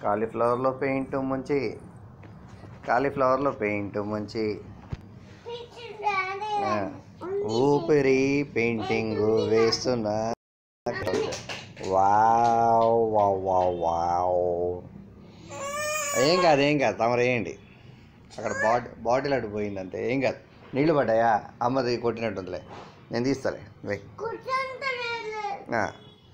కాలీఫ్లవర్లో paint ముంచి కాలీఫ్లవర్లో paint ముంచి ఆ, ఊపిరి పెయింటింగ్ వేస్తున్నా వావ్ వావ్ వావ్ వావ్ ఏం కాదు ఏం కాదు తమరు వేయండి అక్కడ బాటి బాటిల్ అటు పోయింది అంతే ఏం కాదు నీళ్ళు పడ్డాయా అమ్మది కొట్టినట్టుందిలే నేను తీస్తాలే వెయ్ ఆ,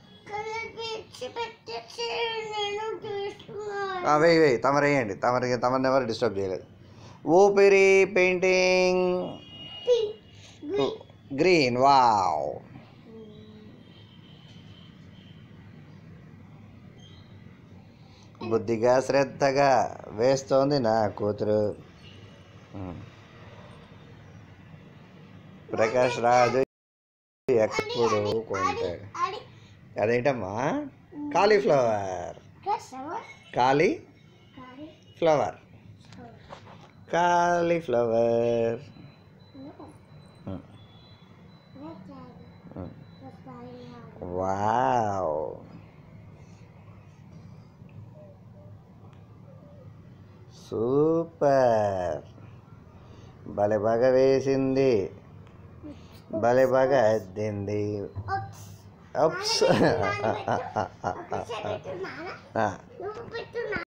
ఆ, వెయ్యి వెయ్యి తమరు వేయండి తమరి తమరిని ఎవరు డిస్టర్బ్ చేయలేదు ఊపిరి పెయింటింగ్ గ్రీన్ వావ్ బుద్ధిగా శ్రద్ధగా వేస్తోంది నా కూతురు ఉమ్. ప్రకాష్ రాజు ఎప్పుడు కొంటాడు అదేంటమ్మా కాలీఫ్లవర్ కాలీ ఫ్లవర్ కాలీఫ్లవర్ ఉమ్. ఉమ్. వావ్ సూపర్ భలే బాగా వేసింది భలే బాగా అద్దింది అప్స్ నాన్న పెట్టు. ఆ. నువ్వు పెట్టు